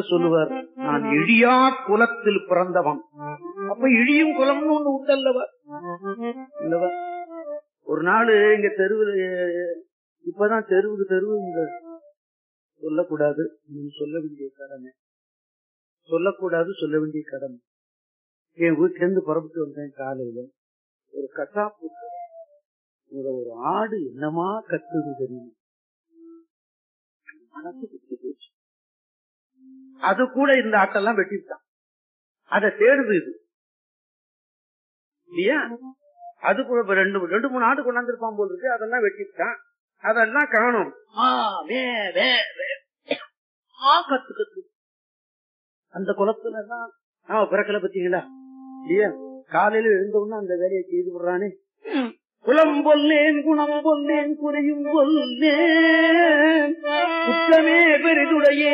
சொல்லுவார் நான் இழியா குலத்தில் பிறந்தவன் அப்ப இழியும் குலம்னு ஒண்ணு உண்டல்லவா இல்லவா ஒரு நாள் இங்க தெருவில் இப்பதான் தெருவுக்கு தெருவு இங்க சொல்லக்கூடாது நீ சொல்ல வேண்டிய கடமை சொல்லக்கூடாது சொல்ல வேண்டிய கடமை என் வீட்டுல இருந்து புறப்பட்டு வந்தேன் காலையில ஒரு கசாப்பு இங்க ஒரு ஆடு என்னமா கத்துது தெரியும் மனசு குத்தி போச்சு அது கூட இந்த ஆட்டெல்லாம் வெட்டிட்டான் அதை தேடுது இது இல்லையா அது கூட இப்ப ரெண்டு ரெண்டு மூணு ஆடு கொண்டாந்துருப்பான் போல் இருக்கு அதெல்லாம் வெட்டிட்டான் அதெல்லாம் காணும் ஆ, வே, வே, வே. ஆ, கத்து கத்து அந்த குளத்துல தான் ஆமா பிறக்கல பத்தீங்களா இல்லையா காலையில எழுந்தவுடனே அந்த வேலையை செய்து விடுறானே குலம் பொல்லேன் குணம் பொல்லேன் குறையும் பொல்லேன் குற்றமே பெரிதுடைய